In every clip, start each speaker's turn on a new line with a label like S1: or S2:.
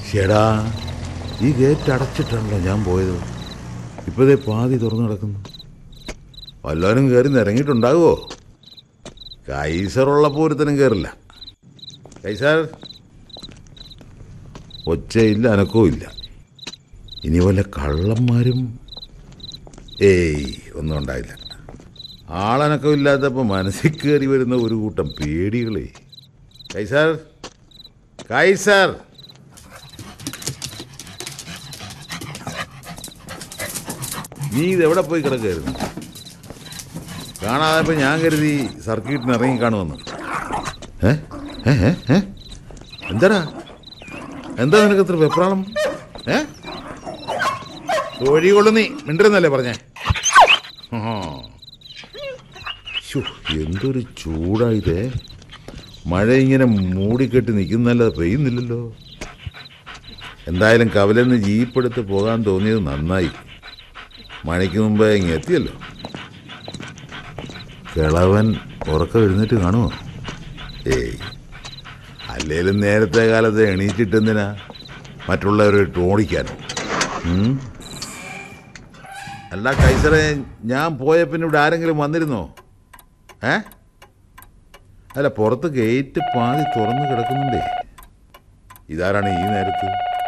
S1: ചേടാ ഈ ഗേറ്റ് അടച്ചിട്ടാണല്ലോ ഞാൻ പോയത് ഇപ്പോഴേ പാതി തുറന്നു കിടക്കുന്നു വല്ലവരും കയറി നിരങ്ങിയിട്ടുണ്ടാകുമോ കൈസറുള്ളപ്പോൾ ഒരുത്തനും കയറില്ല കൈസർ ഒച്ചയില്ല അനക്കവും ഇല്ല ഇനി വല്ല കള്ളന്മാരും ഏയ് ഒന്നും ഉണ്ടായില്ല ആളനക്കം ഇല്ലാത്തപ്പോൾ മനസ്സിൽ കയറി വരുന്ന ഒരു കൂട്ടം പേടികളെ കൈസർ കൈസർ നീ ഇതെവിടെ പോയി കിടക്കായിരുന്നു കാണാതെ ഞാൻ കരുതി സർക്യൂട്ടിന് ഇറങ്ങി കാണുമെന്ന് ഏ ഏ ഏ? ഏ എന്താടാ എന്താ നിനക്ക് ഇത്ര വെപ്രാളം ഏ തൊഴി കൊള്ളു നീ മിണ്ടരുന്നല്ലേ പറഞ്ഞേ ആ. ശ്ശോ, എന്തൊരു ചൂടായിതേ മഴ ഇങ്ങനെ മൂടിക്കെട്ടി നിൽക്കുന്നല്ലാതെ പെയ്യുന്നില്ലല്ലോ എന്തായാലും കവലെന്ന് ജീപ്പെടുത്ത് പോകാൻ തോന്നിയത് നന്നായി മഴയ്ക്ക് മുമ്പേ ഇങ്ങ് എത്തിയല്ലോ കിളവൻ ഉറക്കം എഴുന്നേറ്റ് കാണുമോ ഏയ് അല്ലേലും നേരത്തെ കാലത്ത് എണീറ്റിട്ടെന്തിനാ മറ്റുള്ളവരെ ഓടിക്കാനോ ഉം? അല്ല കൈസറെ ഞാൻ പോയ പിന്നെ ഇവിടെ ആരെങ്കിലും വന്നിരുന്നോ ഏ അല്ല പുറത്ത് ഗേറ്റ് പാതി തുറന്ന് കിടക്കുന്നുണ്ടേ ഇതാരാണ് ഈ നേരത്ത്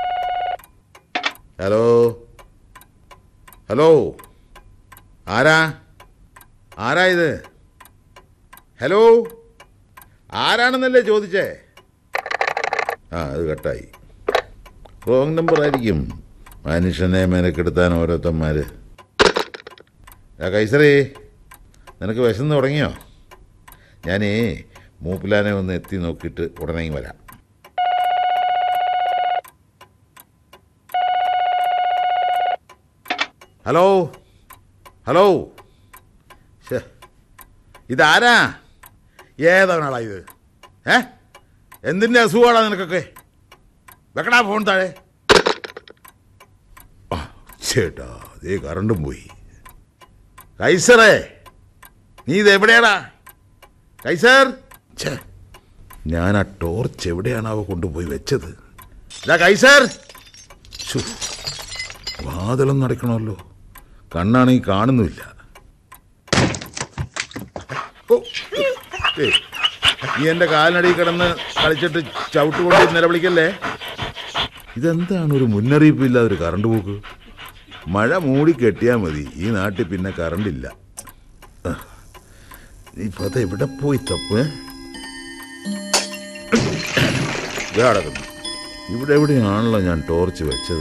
S1: ഹലോ ഹലോ ആരാ ആരാ ഇത് ഹലോ ആരാണെന്നല്ലേ ചോദിച്ചേ ആ അത് കട്ടായി റോങ് നമ്പർ ആയിരിക്കും മനുഷ്യനെ മെനക്കെടുത്താൻ ഓരോരുത്തന്മാർ ആ കൈസറേ നിനക്ക് വിശന്ന് തുടങ്ങിയോ ഞാനേ മൂപ്പിലാനെ ഒന്ന് എത്തി നോക്കിയിട്ട് ഉടനെ ഇങ്ങ് വരാം ഹലോ ഹലോ ശ്ശെ, ഇതാരാ ഏതാണാളാ ഇത് ഏ എന്തിൻ്റെ അസുഖമാണോ നിനക്കൊക്കെ വെക്കടാ ഫോൺ താഴെ ആ, ചേട്ടാ ദേ കറണ്ടും പോയി കൈസറേ നീ ഇത് എവിടെയാടാ കൈസർ ഛേ ഞാൻ ആ ടോർച്ച് എവിടെയാണാവോ കൊണ്ടുപോയി വെച്ചത് ഇതാ കൈസർ ശ്ശോ, വാതിലൊന്നും അടയ്ക്കണമല്ലോ കണ്ണാണെങ്കിൽ കാണുന്നുമില്ല ഓ, ഏയ്, നീ എൻ്റെ കാലിനടിയിൽ കിടന്ന് കളിച്ചിട്ട് ചവിട്ട് കൊണ്ട് നിലവിളിക്കല്ലേ ഇതെന്താണ് ഒരു മുന്നറിയിപ്പില്ലാതെ ഒരു കറണ്ട് പോക്ക് മഴ മൂടി കെട്ടിയാൽ മതി ഈ നാട്ടിൽ പിന്നെ കറണ്ടില്ല ഇപ്പൊ അത് എവിടെ പോയി തപ്പ് ഇതാ കിടക്കുന്നു ഇവിടെ എവിടെയാണല്ലോ ഞാൻ ടോർച്ച് വെച്ചത്